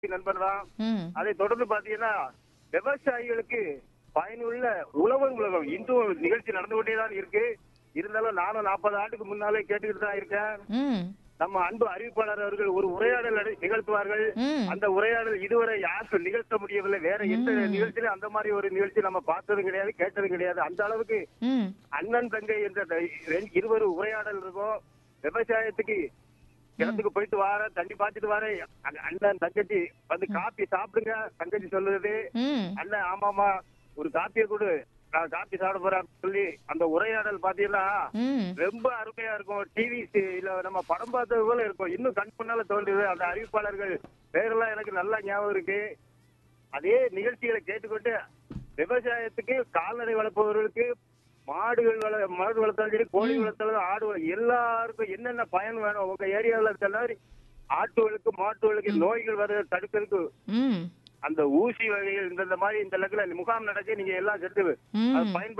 நண்பர் தான் ம் அதை தொடர்ந்து பாத்தீங்கன்னா விவசாயிகளுக்கு பயனுள்ள உழவர் உலகம் இன்றும் நிகழ்ச்சி நடந்து கொண்டே தான் இருக்கு இருந்தாலும் நானும் நாற்பது ஆண்டுக்கு முன்னாலே கேட்டுக்கிட்டு தான் இருக்கேன் ம் நம்ம அன்பு அறிவிப்பாளர் அவர்கள் ஒரு உரையாடல் நட- நிகழ்த்துவார்கள் ம் அந்த உரையாடல் இதுவரை யாருக்கும் நிகழ்த்த முடியவில்லை வேற எந்த ம். நிகழ்ச்சியிலும் அந்த மாதிரி ஒரு நிகழ்ச்சி நம்ம பார்த்ததும் கிடையாது கேட்டதும் கிடையாது அந்த அளவுக்கு ம் அண்ணன் தங்கை என்ற த- ரெண்டு- இருவரு உரையாடல் இருக்கும் விவசாயத்துக்கு கிணத்துக்கு போயிட்டு வார தண்ணி பாய்ச்சிட்டு வார அண்ணன் தங்கச்சி வந்து காப்பி சாப்பிடுங்க தங்கச்சி சொல்லுது ம் அண்ணன் ஆமாமா ஒரு காப்பியை கொடு நான் காப்பி சாப்பிட போறேன் சொல்லி அந்த உரையாடல் பாத்தீங்கன்னா ம் ரொம்ப அருமையா இருக்கும் டிவி இல்ல நம்ம படம் பார்த்தது போல இருக்கும் இன்னும் கண் முன்னால தோன்றுது அந்த அறிவிப்பாளர்கள் பேரெல்லாம் எனக்கு நல்லா ஞாபகம் இருக்கு அதே நிகழ்ச்சிகளை கேட்டுக்கொண்டு விவசாயத்துக்கு கால்நடை வளர்ப்பவர்களுக்கு மாடுகள் வள மாடு வளர்த்தாலும் சரி கோழி வளர்த்தாலும் ஆடு வள- எல்லாருக்கும் என்னென்ன பயன் வேணும் உங்க ஏரியாவில் இருக்க மாதிரி ஆட்டுகளுக்கு மாட்டுகளுக்கு நோய்கள் வர தடுக்கிறதுக்கு ம் அந்த ஊசி வகைகள் இந்த இந்த மாதிரி இந்த லெக்கில் முகாம் நடக்க நீங்க எல்லாம் சென்று ம் அது பயன்படுத்தி